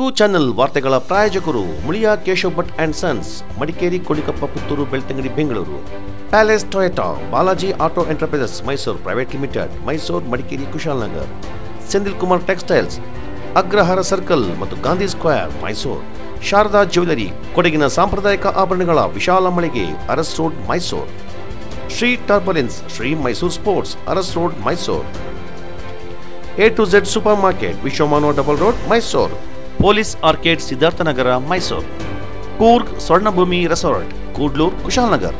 ಕು ಚಾನೆಲ್ ವಾರ್ತೆಗಳ ಪ್ರಾಯೋಜಕರು ಮುಳಿಯಾ ಕೇಶವ್ ಭಟ್ ಅಂಡ್ ಸನ್ಸ್ ಮಡಿಕೇರಿ ಕೊಳಿಕಪ್ಪ Puttur Belthangady Bengaluru palace Toyota Balaji auto enterprises Mysuru private limited Mysuru Madikeri Kushalnagar Sendil Kumar textiles Agrahara circle ಮತ್ತು ಗಾಂಧಿ ಸ್ಕ್ವೇರ್ ಮೈಸೂರು ಶಾರದಾ ಜ್ಯುವೆಲರಿ ಕೊಡಗಿನ ಸಾಂಪ್ರದಾಯಿಕ ಆಭರಣಗಳ ವಿಶಾಲ ಮಳಿಗೆ Aras road Mysuru Shri turbulence Shri Mysuru sports Aras road Mysuru A to Z super market Vishwamanava double road Mysuru police arcade Siddharthanagara Mysuru Coorg Swarnabhoomi resort Kudlur Kushalnagar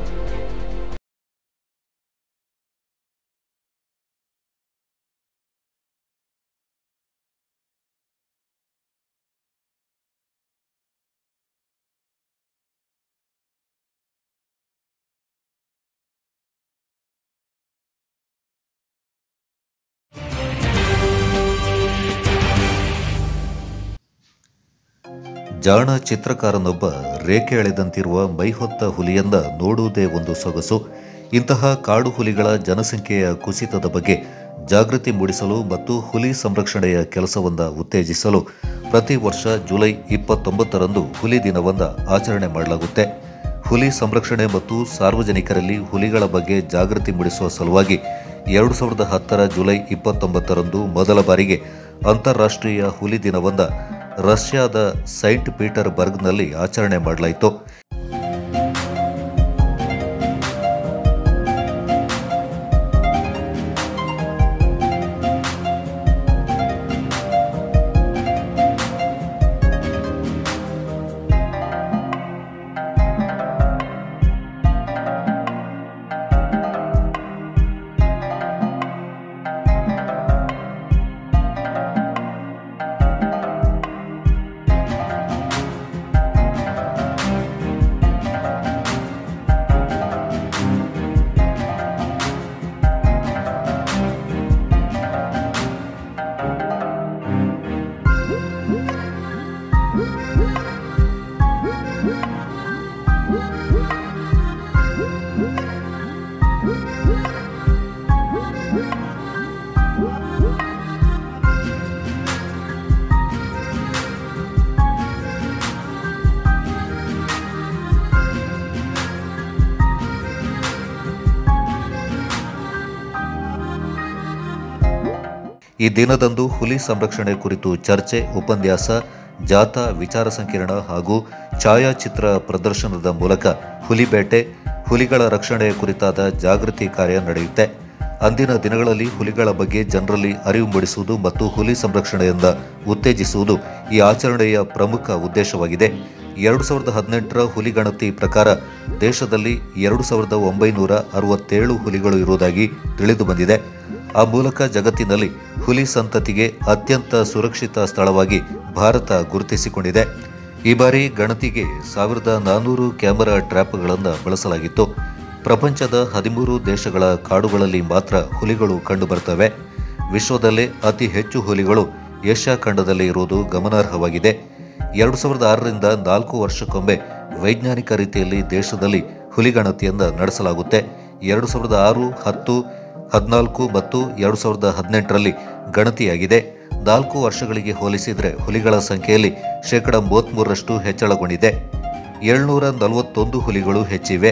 ಜಾಣ ಚಿತ್ರಕಾರನೊಬ್ಬ ರೇಖೆ ಎಳೆದಂತಿರುವ ಮೈಹೊತ್ತ ಹುಲಿಯನ್ನ ನೋಡುವುದೇ ಒಂದು ಸೊಗಸು ಇಂತಹ ಕಾಡು ಹುಲಿಗಳ ಜನಸಂಖ್ಯೆಯ ಕುಸಿತದ ಬಗ್ಗೆ ಜಾಗೃತಿ ಮೂಡಿಸಲು ಮತ್ತು ಹುಲಿ ಸಂರಕ್ಷಣೆಯ ಕೆಲಸವನ್ನು ಉತ್ತೇಜಿಸಲು ಪ್ರತಿ ವರ್ಷ ಜುಲೈ ಇಪ್ಪತ್ತೊಂಬತ್ತರಂದು ಹುಲಿ ದಿನವನ್ನು ಆಚರಣೆ ಮಾಡಲಾಗುತ್ತೆ ಹುಲಿ ಸಂರಕ್ಷಣೆ ಮತ್ತು ಸಾರ್ವಜನಿಕರಲ್ಲಿ ಹುಲಿಗಳ ಬಗ್ಗೆ ಜಾಗೃತಿ ಮೂಡಿಸುವ ಸಲುವಾಗಿ ಎರಡು ಸಾವಿರದ ಹತ್ತರ ಜುಲೈ ಇಪ್ಪತ್ತೊಂಬತ್ತರಂದು ಮೊದಲ ಬಾರಿಗೆ ಅಂತಾರಾಷ್ಟ್ರೀಯ ಹುಲಿ ದಿನವನ್ನು ರಷ್ಯಾದ ಸೈಂಟ್ ಪೀಟರ್ ಬರ್ಗ್ನಲ್ಲಿ ಆಚರಣೆ ಮಾಡಲಾಯಿತು ಈ ದಿನದಂದು ಹುಲಿ ಸಂರಕ್ಷಣೆ ಕುರಿತು ಚರ್ಚೆ ಉಪನ್ಯಾಸ ಜಾಥಾ ವಿಚಾರ ಸಂಕಿರಣ ಹಾಗೂ ಛಾಯಾಚಿತ್ರ ಪ್ರದರ್ಶನದ ಮೂಲಕ ಹುಲಿ ಬೇಟೆ ಹುಲಿಗಳ ರಕ್ಷಣೆಯ ಕುರಿತಾದ ಜಾಗೃತಿ ಕಾರ್ಯ ನಡೆಯುತ್ತೆ ಅಂದಿನ ದಿನಗಳಲ್ಲಿ ಹುಲಿಗಳ ಬಗ್ಗೆ ಜನರಲ್ಲಿ ಅರಿವು ಮೂಡಿಸುವುದು ಮತ್ತು ಹುಲಿ ಸಂರಕ್ಷಣೆಯಿಂದ ಉತ್ತೇಜಿಸುವುದು ಈ ಆಚರಣೆಯ ಪ್ರಮುಖ ಉದ್ದೇಶವಾಗಿದೆ ಎರಡು ಸಾವಿರದ ಹದಿನೆಂಟರ ಹುಲಿ ಗಣತಿ ಪ್ರಕಾರ ದೇಶದಲ್ಲಿ ಎರಡು ಸಾವಿರದ ಒಂಬೈನೂರ ಅರವತ್ತೇಳು ಹುಲಿಗಳು ಇರುವುದಾಗಿ ತಿಳಿದು ಬಂದಿದೆ ಆ ಮೂಲಕ ಜಗತ್ತಿನಲ್ಲಿ ಹುಲಿ ಸಂತತಿಗೆ ಅತ್ಯಂತ ಸುರಕ್ಷಿತ ಸ್ಥಳವಾಗಿ ಭಾರತ ಗುರುತಿಸಿಕೊಂಡಿದೆ ಈ ಬಾರಿ ಗಣತಿಗೆ ಸಾವಿರದ ನಾನ್ನೂರು ಕ್ಯಾಮೆರಾ ಟ್ರ್ಯಾಪ್ಗಳನ್ನು ಬಳಸಲಾಗಿತ್ತು ಪ್ರಪಂಚದ ಹದಿಮೂರು ದೇಶಗಳ ಕಾಡುಗಳಲ್ಲಿ ಮಾತ್ರ ಹುಲಿಗಳು ಕಂಡುಬರ್ತವೆ ವಿಶ್ವದಲ್ಲೇ ಅತಿ ಹೆಚ್ಚು ಹುಲಿಗಳು ಏಷ್ಯಾ ಖಂಡದಲ್ಲಿ ಇರುವುದು ಗಮನಾರ್ಹವಾಗಿದೆ ಎರಡು ಸಾವಿರದ ಆರರಿಂದ ನಾಲ್ಕು ವರ್ಷಕ್ಕೊಮ್ಮೆ ವೈಜ್ಞಾನಿಕ ರೀತಿಯಲ್ಲಿ ದೇಶದಲ್ಲಿ ಹುಲಿಗಣತಿಯನ್ನು ನಡೆಸಲಾಗುತ್ತೆ ಎರಡು ಸಾವಿರದ ಆರು ಹತ್ತು ಹದಿನಾಲ್ಕು ಮತ್ತು ಎರಡು ಸಾವಿರದ ಹದಿನೆಂಟರಲ್ಲಿ ಗಣತಿಯಾಗಿದೆ ನಾಲ್ಕು ವರ್ಷಗಳಿಗೆ ಹೋಲಿಸಿದರೆ ಹುಲಿಗಳ ಸಂಖ್ಯೆಯಲ್ಲಿ ಶೇಕಡ ಮೂವತ್ತ್ಮೂರರಷ್ಟು ಹೆಚ್ಚಳಗೊಂಡಿದೆ ಏಳ್ನೂರ ನಲವತ್ತೊಂದು ಹುಲಿಗಳು ಹೆಚ್ಚಿವೆ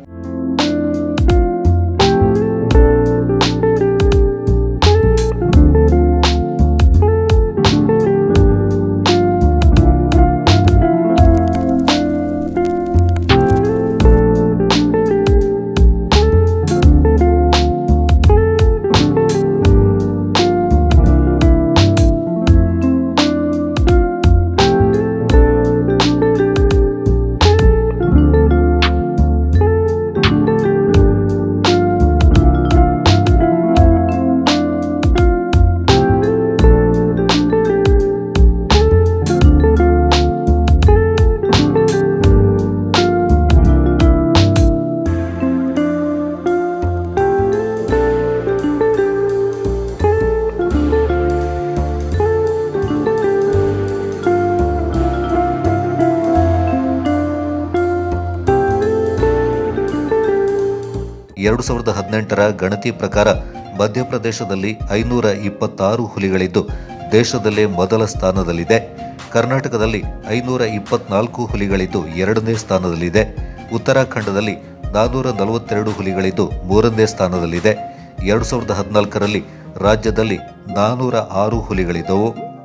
ಎರಡು ಸಾವಿರದ ಹದಿನೆಂಟರ ಗಣತಿ ಪ್ರಕಾರ ಮಧ್ಯಪ್ರದೇಶದಲ್ಲಿ ಐನೂರ ಇಪ್ಪತ್ತಾರು ಹುಲಿಗಳಿದ್ದು ದೇಶದಲ್ಲೇ ಮೊದಲ ಸ್ಥಾನದಲ್ಲಿದೆ ಕರ್ನಾಟಕದಲ್ಲಿ ಐನೂರ ಇಪ್ಪತ್ನಾಲ್ಕು ಹುಲಿಗಳಿದ್ದು ಎರಡನೇ ಸ್ಥಾನದಲ್ಲಿದೆ ಉತ್ತರಾಖಂಡದಲ್ಲಿ ನಾನ್ನೂರ ನಲವತ್ತೆರಡು ಹುಲಿಗಳಿದ್ದು ಮೂರನೇ ಸ್ಥಾನದಲ್ಲಿದೆ ಎರಡು ಸಾವಿರದ ಹದಿನಾಲ್ಕರಲ್ಲಿ ರಾಜ್ಯದಲ್ಲಿ ನಾನ್ನೂರ ಆರು ಹುಲಿಗಳಿದ್ದವು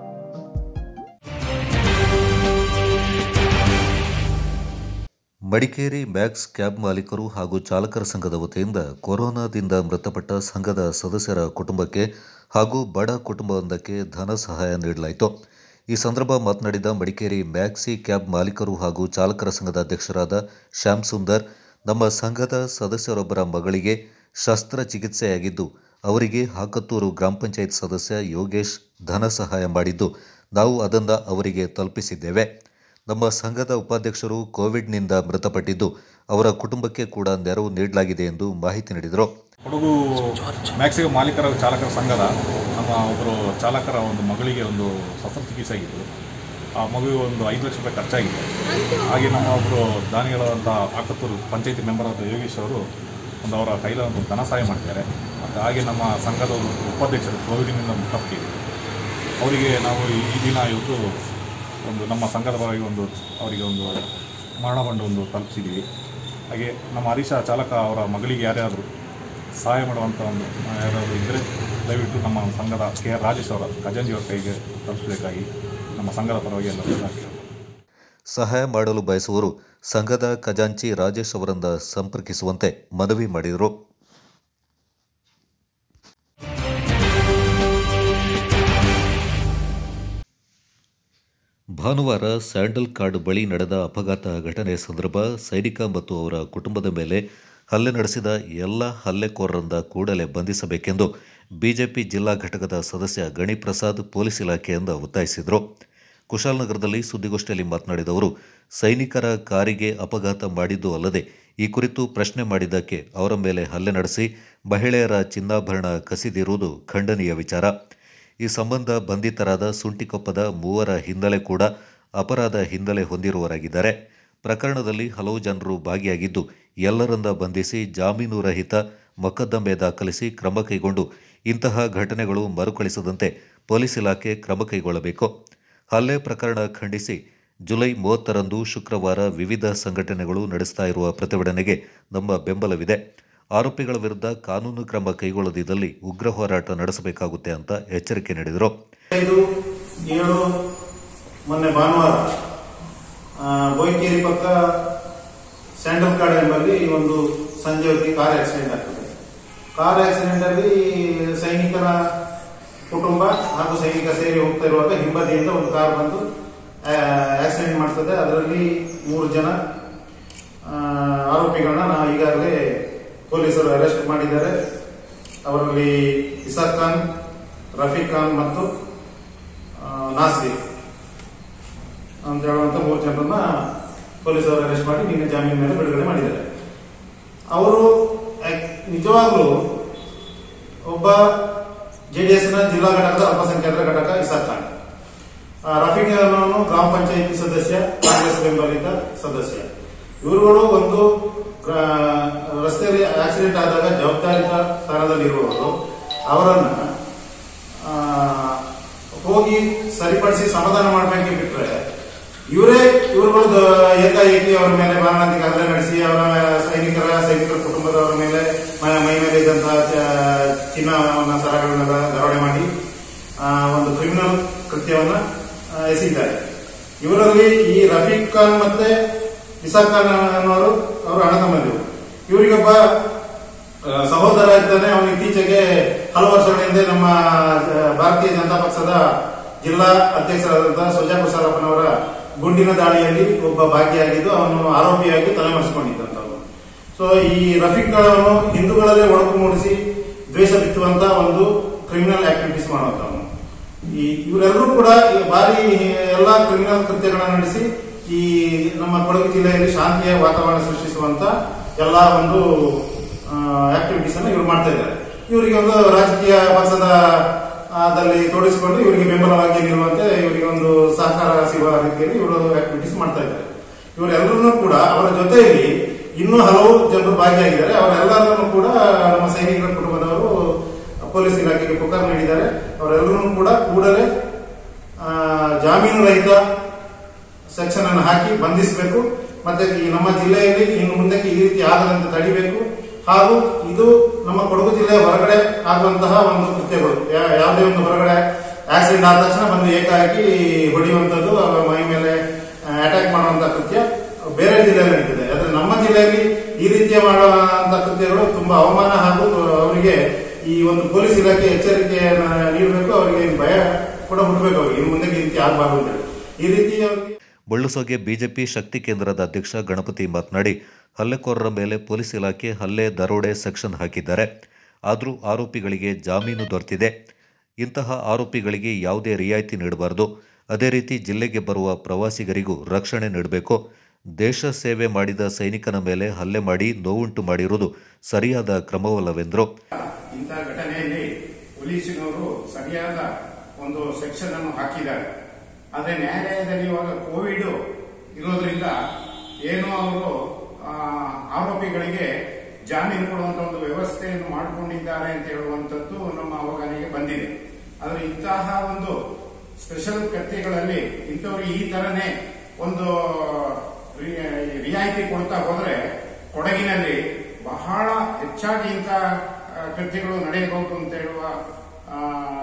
ಮಡಿಕೇರಿ ಮ್ಯಾಕ್ಸ್ ಕ್ಯಾಬ್ ಮಾಲೀಕರು ಹಾಗೂ ಚಾಲಕರ ಸಂಘದ ವತಿಯಿಂದ ಕೊರೋನಾದಿಂದ ಮೃತಪಟ್ಟ ಸಂಘದ ಸದಸ್ಯರ ಕುಟುಂಬಕ್ಕೆ ಹಾಗೂ ಬಡ ಕುಟುಂಬವೊಂದಕ್ಕೆ ಧನ ಸಹಾಯ ನೀಡಲಾಯಿತು ಈ ಸಂದರ್ಭ ಮಾತನಾಡಿದ ಮಡಿಕೇರಿ ಮ್ಯಾಕ್ಸಿ ಕ್ಯಾಬ್ ಮಾಲೀಕರು ಹಾಗೂ ಚಾಲಕರ ಸಂಘದ ಅಧ್ಯಕ್ಷರಾದ ಶ್ಯಾಮ್ ಸುಂದರ್ ನಮ್ಮ ಸಂಘದ ಸದಸ್ಯರೊಬ್ಬರ ಮಗಳಿಗೆ ಶಸ್ತ್ರಚಿಕಿತ್ಸೆಯಾಗಿದ್ದು ಅವರಿಗೆ ಹಾಕತ್ತೂರು ಗ್ರಾಮ ಪಂಚಾಯತ್ ಸದಸ್ಯ ಯೋಗೇಶ್ ಧನ ಸಹಾಯ ಮಾಡಿದ್ದು ನಾವು ಅದನ್ನು ಅವರಿಗೆ ತಲುಪಿಸಿದ್ದೇವೆ ನಮ್ಮ ಸಂಘದ ಉಪಾಧ್ಯಕ್ಷರು ಕೋವಿಡ್ನಿಂದ ಮೃತಪಟ್ಟಿದ್ದು ಅವರ ಕುಟುಂಬಕ್ಕೆ ಕೂಡ ನೆರವು ನೀಡಲಾಗಿದೆ ಎಂದು ಮಾಹಿತಿ ನೀಡಿದರು ಕೊಡಗು ಮ್ಯಾಕ್ಸಿಗೆ ಮಾಲೀಕರ ಚಾಲಕರ ಸಂಘದ ನಮ್ಮ ಒಬ್ಬರು ಚಾಲಕರ ಒಂದು ಮಗಳಿಗೆ ಒಂದು ಶಸ್ತ್ರಚಿಕಿತ್ಸೆ ಆಗಿತ್ತು ಆ ಮಗುವಿಗೆ ಒಂದು ಐದು ಲಕ್ಷ ರೂಪಾಯಿ ಖರ್ಚಾಗಿದೆ ಹಾಗೆ ನಮ್ಮ ಒಬ್ಬರು ದಾನಿಗಳಾದಂಥ ಆಕತ್ತೂರು ಪಂಚಾಯತಿ ಮೆಂಬರ್ ಆದ ಯೋಗೇಶ್ ಅವರು ಒಂದು ಅವರ ಕೈಲ ಒಂದು ಧನ ಸಹಾಯ ಮಾಡಿದ್ದಾರೆ ಮತ್ತು ಹಾಗೆ ನಮ್ಮ ಸಂಘದ ಒಂದು ಉಪಾಧ್ಯಕ್ಷರು ಕೋವಿಡ್ನಿಂದ ಮೃತಪಟ್ಟಿದೆ ಅವರಿಗೆ ನಾವು ಈ- ಈ ದಿನ ಇವತ್ತು ಒಂದು ನಮ್ಮ ಸಂಘದ ಪರವಾಗಿ ಒಂದು ಅವರಿಗೆ ಒಂದು ಮರಣಬಂಡು ಒಂದು ತಲುಪಿಸಿದ್ದೀವಿ ಹಾಗೆ ನಮ್ಮ ಹರೀಶ ಚಾಲಕ ಅವರ ಮಗಳಿಗೆ ಯಾರ್ಯಾರು ಸಹಾಯ ಮಾಡುವಂಥ ಒಂದು ಯಾರಾದರೂ ಇದ್ದರೆ ದಯವಿಟ್ಟು ನಮ್ಮ ಸಂಘದ ಕೆ ಆರ್ ರಾಜೇಶ್ ಅವರ ಖಜಾಂಜಿಯವರ ಕೈಗೆ ತಲುಪಿಸಬೇಕಾಗಿ ನಮ್ಮ ಸಂಘದ ಪರವಾಗಿ ಎಲ್ಲ ಕೇಳ್ತೇವೆ ಸಹಾಯ ಮಾಡಲು ಬಯಸುವವರು ಸಂಘದ ಖಜಾಂಚಿ ರಾಜೇಶ್ ಅವರನ್ನ ಸಂಪರ್ಕಿಸುವಂತೆ ಮನವಿ ಮಾಡಿದರು ಭಾನುವಾರ ಸ್ಯಾಂಡಲ್ ಕಾರ್ಡ್ ಬಳಿ ನಡೆದ ಅಪಘಾತ ಘಟನೆ ಸಂದರ್ಭ ಸೈನಿಕ ಮತ್ತು ಅವರ ಕುಟುಂಬದ ಮೇಲೆ ಹಲ್ಲೆ ನಡೆಸಿದ ಎಲ್ಲ ಹಲ್ಲೆಕೋರರನ್ನ ಕೂಡಲೇ ಬಂಧಿಸಬೇಕೆಂದು ಬಿಜೆಪಿ ಜಿಲ್ಲಾ ಘಟಕದ ಸದಸ್ಯ ಗಣಿಪ್ರಸಾದ್ ಪೊಲೀಸ್ ಇಲಾಖೆಯಿಂದ ಒತ್ತಾಯಿಸಿದರು ಕುಶಾಲನಗರದಲ್ಲಿ ಸುದ್ದಿಗೋಷ್ಠಿಯಲ್ಲಿ ಮಾತನಾಡಿದ ಅವರು ಸೈನಿಕರ ಕಾರಿಗೆ ಅಪಘಾತ ಮಾಡಿದ್ದು ಅಲ್ಲದೆ ಈ ಕುರಿತು ಪ್ರಶ್ನೆ ಮಾಡಿದ್ದಕ್ಕೆ ಅವರ ಮೇಲೆ ಹಲ್ಲೆ ನಡೆಸಿ ಮಹಿಳೆಯರ ಚಿನ್ನಾಭರಣ ಕಸಿದಿರುವುದು ಖಂಡನೀಯ ವಿಚಾರ ಈ ಸಂಬಂಧ ಬಂಧಿತರಾದ ಸುಂಟಿಕೊಪ್ಪದ ಮೂವರ ಹಿನ್ನೆಲೆ ಕೂಡ ಅಪರಾಧ ಹಿನ್ನೆಲೆ ಹೊಂದಿರುವವರಾಗಿದ್ದಾರೆ ಪ್ರಕರಣದಲ್ಲಿ ಹಲವು ಜನರು ಭಾಗಿಯಾಗಿದ್ದು ಎಲ್ಲರನ್ನ ಬಂಧಿಸಿ ಜಾಮೀನು ರಹಿತ ಮೊಕದ್ದಮೆ ದಾಖಲಿಸಿ ಕ್ರಮ ಕೈಗೊಂಡು ಇಂತಹ ಘಟನೆಗಳು ಮರುಕಳಿಸದಂತೆ ಪೊಲೀಸ್ ಇಲಾಖೆ ಕ್ರಮ ಕೈಗೊಳ್ಳಬೇಕು ಹಲ್ಲೆ ಪ್ರಕರಣ ಖಂಡಿಸಿ ಜುಲೈ ಮೂವತ್ತರಂದು ಶುಕ್ರವಾರ ವಿವಿಧ ಸಂಘಟನೆಗಳು ನಡೆಸ್ತಾ ಇರುವ ಪ್ರತಿಭಟನೆಗೆ ನಮ್ಮ ಬೆಂಬಲವಿದೆ ಆರೋಪಿಗಳ ವಿರುದ್ಧ ಕಾನೂನು ಕ್ರಮ ಕೈಗೊಳ್ಳದಿದ್ದಲ್ಲಿ ಉಗ್ರ ಹೋರಾಟ ನಡೆಸಬೇಕಾಗುತ್ತೆ ಅಂತ ಎಚ್ಚರಿಕೆ ನೀಡಿದರು ಐದು ಏಳು ಮೊನ್ನೆ ಭಾನುವಾರ ಆ, ಬೋಯ್ಕೇರಿ ಪಕ್ಕ ಸ್ಯಾಂಡಲ್ ಕಾಡ್ ಎಂಬಲ್ಲಿ ಈ ಒಂದು ಸಂಜೆ ಹೊತ್ತಿಗೆ ಕಾರ್ ಆಕ್ಸಿಡೆಂಟ್ ಆಗ್ತದೆ ಕಾರ್ ಆಕ್ಸಿಡೆಂಟ್ ಅಲ್ಲಿ ಸೈನಿಕರ ಕುಟುಂಬ ಹಾಗೂ ಸೈನಿಕ ಸೇರಿ ಹೋಗ್ತಾ ಇರುವಾಗ ಹಿಂಬದಿಯಿಂದ ಒಂದು ಕಾರ್ ಬಂದು ಆಕ್ಸಿಡೆಂಟ್ ಮಾಡ್ತದೆ ಅದರಲ್ಲಿ ಮೂರು ಜನ ಆ, ಆರೋಪಿಗಳನ್ನ ನಾವು ಈಗಾಗಲೇ ಪೊಲೀಸರು ಅರೆಸ್ಟ್ ಮಾಡಿದ್ದಾರೆ ಅವರಲ್ಲಿ ಇಸಾಕ್ ಖಾನ್ ರಫೀಕ್ ಖಾನ್ ಮತ್ತು ಆ, ನಾಸಿರ್ ಅಂತ ಹೇಳುವಂತ ಮೂರು ಜನರನ್ನ ಪೊಲೀಸರು ಅರೆಸ್ಟ್ ಮಾಡಿ ನಿನ್ನೆ ಜಾಮೀನು ಮೇಲೆ ಬಿಡುಗಡೆ ಮಾಡಿದ್ದಾರೆ ಅವರು ಆಕ್- ನಿಜವಾಗ್ಲೂ ಒಬ್ಬ ಜೆಡಿಎಸ್ ನ ಜಿಲ್ಲಾ ಘಟಕದ ಅಲ್ಪಸಂಖ್ಯಾತರ ಘಟಕ ಇಸಾಕ್ ಖಾನ್ ಆ, ರಫೀಕ್ ಅನ್ನೋನು ಗ್ರಾಮ ಪಂಚಾಯಿತಿ ಸದಸ್ಯ ಕಾಂಗ್ರೆಸ್ ಬೆಂಬಲಿತ ಸದಸ್ಯ ಇವರುಗಳು ಒಂದು ಆ, ರಸ್ತೆಯಲ್ಲಿ ಆಕ್ಸಿಡೆಂಟ್ ಆದಾಗ ಜವಾಬ್ದಾರಿತ ಸ್ಥಾನದಲ್ಲಿರುವವರು ಅವರನ್ನ ಆ, ಹೋಗಿ ಸರಿಪಡಿಸಿ ಸಮಾಧಾನ ಮಾಡಬೇಕೆ ಬಿಟ್ರೆ ಇವರೇ ಇವರುಗಳು ದ- ಏಕಾಏಕಿ ಅವರ ಮೇಲೆ ಮಾರಣಾಂತಿಕ ಹಲ್ಲೆ ನಡೆಸಿ ಅವರ ಸೈನಿಕರ ಸೈನಿಕರ ಕುಟುಂಬದವರ ಮೇಲೆ ಮ- ಮೈ ಮೇಲೆ ಇದ್ದಂತಹ ಚ- ಚಿನ್ನವನ್ನ ಸರಗಳನ್ನೆಲ್ಲ ದರೋಡೆ ಮಾಡಿ ಆ, ಒಂದು ಕ್ರಿಮಿನಲ್ ಕೃತ್ಯವನ್ನ ಆ, ಎಸಗಿದ್ದಾರೆ ಇವರಲ್ಲಿ ಈ ರಫೀಕ್ ಖಾನ್ ಮತ್ತೆ ಇಸಾಕ್ ಖಾನ್ ಅನ್ನೋರು ಅವರು ಅಣ್ಣ ತಮ್ಮಂದಿರು ಇವರಿಗೊಬ್ಬ ಆ, ಸಹೋದರ ಇದ್ದಾನೆ ಅವನು ಇತ್ತೀಚೆಗೆ ಹಲವು ವರ್ಷಗಳ ಹಿಂದೆ ನಮ್ಮ ಆ, ಭಾರತೀಯ ಜನತಾ ಪಕ್ಷದ ಜಿಲ್ಲಾ ಅಧ್ಯಕ್ಷರಾದಂತಹ ಸುಜಾ ಕುಶಾಲಪ್ಪನವರ ಗುಂಡಿನ ದಾಳಿಯಲ್ಲಿ ಒಬ್ಬ ಭಾಗಿಯಾಗಿದ್ದು ಅವನು ಆರೋಪಿಯಾಗಿ ತಲೆಮರೆಸಿಕೊಂಡಿದ್ದಂಥವನು ಸೊ ಈ ರಫೀಕ್ ಅವನು ಹಿಂದೂಗಳಲ್ಲೇ ಒಡಕು ಮೂಡಿಸಿ ದ್ವೇಷ ಬಿತ್ತುವಂತ ಒಂದು ಕ್ರಿಮಿನಲ್ ಆಕ್ಟಿವಿಟೀಸ್ ಮಾಡುವಂತವನು ಈ ಇವರೆಲ್ಲರೂ ಕೂಡ ಈ ಬಾರಿ ಎಲ್ಲಾ ಕ್ರಿಮಿನಲ್ ಕೃತ್ಯಗಳನ್ನ ನಡೆಸಿ ಈ ನಮ್ಮ ಕೊಡಗು ಜಿಲ್ಲೆಯಲ್ಲಿ ಶಾಂತಿಯ ವಾತಾವರಣ ಸೃಷ್ಟಿಸುವಂತ ಎಲ್ಲಾ ಒಂದು ಆಕ್ಟಿವಿಟೀಸ್ ಅನ್ನು ಇವರು ಮಾಡ್ತಾ ಇದ್ದಾರೆ ಇವರಿಗೆ ಒಂದು ರಾಜಕೀಯ ಪಕ್ಷದ ಆ, ದಲ್ಲಿ ತೊಡಗಿಸಿಕೊಂಡು ಇವರಿಗೆ ಬೆಂಬಲವಾಗಿ ನಿಲ್ಲುವಂತೆ ಇವರಿಗೆ ಒಂದು ಸಹಕಾರ ಸಿಗುವ ರೀತಿಯಲ್ಲಿ ಇವರು ಆಕ್ಟಿವಿಟೀಸ್ ಮಾಡ್ತಾ ಇದ್ದಾರೆ ಇವರೆಲ್ಲರೂ ಕೂಡ ಅವರ ಜೊತೆಯಲ್ಲಿ ಇನ್ನೂ ಹಲವು ಜನರು ಭಾಗಿಯಾಗಿದ್ದಾರೆ ಅವರೆಲ್ಲರನ್ನು ಕೂಡ ನಮ್ಮ ಸೈನಿಕರ ಕುಟುಂಬದವರು ಪೊಲೀಸ್ ಇಲಾಖೆಗೆ ಪುಕಾರ್ ನೀಡಿದ್ದಾರೆ ಅವರೆಲ್ಲರೂ ಕೂಡ ಕೂಡಲೇ ಆ, ಆ, ಜಾಮೀನು ರಹಿತ ಸೆಕ್ಷನ್ ಅನ್ನು ಹಾಕಿ ಬಂಧಿಸಬೇಕು ಮತ್ತೆ ಈ ನಮ್ಮ ಜಿಲ್ಲೆಯಲ್ಲಿ ಇನ್ನು ಮುಂದಕ್ಕೆ ಈ ರೀತಿ ಆಗದಂತೆ ತಡಿಬೇಕು ಹಾಗೂ ಇದು ನಮ್ಮ ಕೊಡಗು ಜಿಲ್ಲೆಯ ಹೊರಗಡೆ ಆಗುವಂತಹ ಒಂದು ಕೃತ್ಯಗಳು ಯಾ- ಯಾವುದೇ ಒಂದು ಹೊರಗಡೆ ಆಕ್ಸಿಡೆಂಟ್ ಆದ ತಕ್ಷಣ ಬಂದು ಏಕಾಏಕಿ ಹೊಡೆಯುವಂಥದ್ದು ಅವರ ಮೈ ಮೇಲೆ ಅಟ್ಯಾಕ್ ಮಾಡುವಂತಹ ಕೃತ್ಯ ಬೇರೆ ಜಿಲ್ಲೆಯಲ್ಲಿ ನಡೀತಿದೆ ಆದ್ರೆ ನಮ್ಮ ಜಿಲ್ಲೆಯಲ್ಲಿ ಈ ರೀತಿಯ ಮಾಡುವಂತಹ ಕೃತ್ಯಗಳು ತುಂಬಾ ಅವಮಾನ ಹಾಗೂ ಅವರಿಗೆ ಈ ಒಂದು ಪೊಲೀಸ್ ಇಲಾಖೆ ಎಚ್ಚರಿಕೆಯನ್ನು ನೀಡಬೇಕು ಅವರಿಗೆ ಭಯ ಕೂಡ ಹುಟ್ಟಬೇಕು ಅವರಿಗೆ ಇನ್ನು ಮುಂದೆ ಈ ರೀತಿ ಆಗಬಾರ್ದು ಅಂತ ಹೇಳಿ. ಈ ರೀತಿ ಅವರಿಗೆ ಬಳ್ಳುಸೋಗೆ ಬಿಜೆಪಿ ಶಕ್ತಿ ಕೇಂದ್ರದ ಅಧ್ಯಕ್ಷ ಗಣಪತಿ ಮಾತನಾಡಿ ಹಲ್ಲೆಕೋರರ ಮೇಲೆ ಪೊಲೀಸ್ ಇಲಾಖೆ ಹಲ್ಲೆ ದರೋಡೆ ಸೆಕ್ಷನ್ ಹಾಕಿದ್ದಾರೆ ಆದರೂ ಆರೋಪಿಗಳಿಗೆ ಜಾಮೀನು ದೊರೆತಿದೆ ಇಂತಹ ಆರೋಪಿಗಳಿಗೆ ಯಾವುದೇ ರಿಯಾಯಿತಿ ನೀಡಬಾರದು ಅದೇ ರೀತಿ ಜಿಲ್ಲೆಗೆ ಬರುವ ಪ್ರವಾಸಿಗರಿಗೂ ರಕ್ಷಣೆ ನೀಡಬೇಕು ದೇಶ ಸೇವೆ ಮಾಡಿದ ಸೈನಿಕನ ಮೇಲೆ ಹಲ್ಲೆ ಮಾಡಿ ನೋವುಂಟು ಮಾಡಿರುವುದು ಸರಿಯಾದ ಕ್ರಮವಲ್ಲವೆಂದರು ಇಂಥ ಘಟನೆಯಲ್ಲಿ ಪೊಲೀಸಿನವರು ಸರಿಯಾದ ಒಂದು ಸೆಕ್ಷನ್ ಅನ್ನು ಹಾಕಿದ್ದಾರೆ ಆದರೆ ನ್ಯಾಯಾಲಯದಲ್ಲಿ ಇವಾಗ ಕೋವಿಡ್ ಇರೋದ್ರಿಂದ ಏನೋ ಅವರು ಆ, ಆರೋಪಿಗಳಿಗೆ ಜಾಮೀನು ಕೊಡುವಂತ ಒಂದು ವ್ಯವಸ್ಥೆಯನ್ನು ಮಾಡಿಕೊಂಡಿದ್ದಾರೆ ಅಂತ ಹೇಳುವಂತದ್ದು ನಮ್ಮ ಅವಗಣನೆಗೆ ಬಂದಿದೆ ಆದರೆ ಇಂತಹ ಒಂದು ಸ್ಪೆಷಲ್ ಕೃತ್ಯಗಳಲ್ಲಿ ಇಂಥವ್ರಿಗೆ ಈ ತರನೇ ಒಂದು ರಿ- ರಿಯಾಯಿತಿ ಕೊಡ್ತಾ ಹೋದ್ರೆ ಕೊಡಗಿನಲ್ಲಿ ಬಹಳ ಹೆಚ್ಚಾಗಿ ಇಂಥ ಆ, ಕೃತ್ಯಗಳು ನಡೆಯಬಹುದು ಅಂತ ಹೇಳುವ ಆ,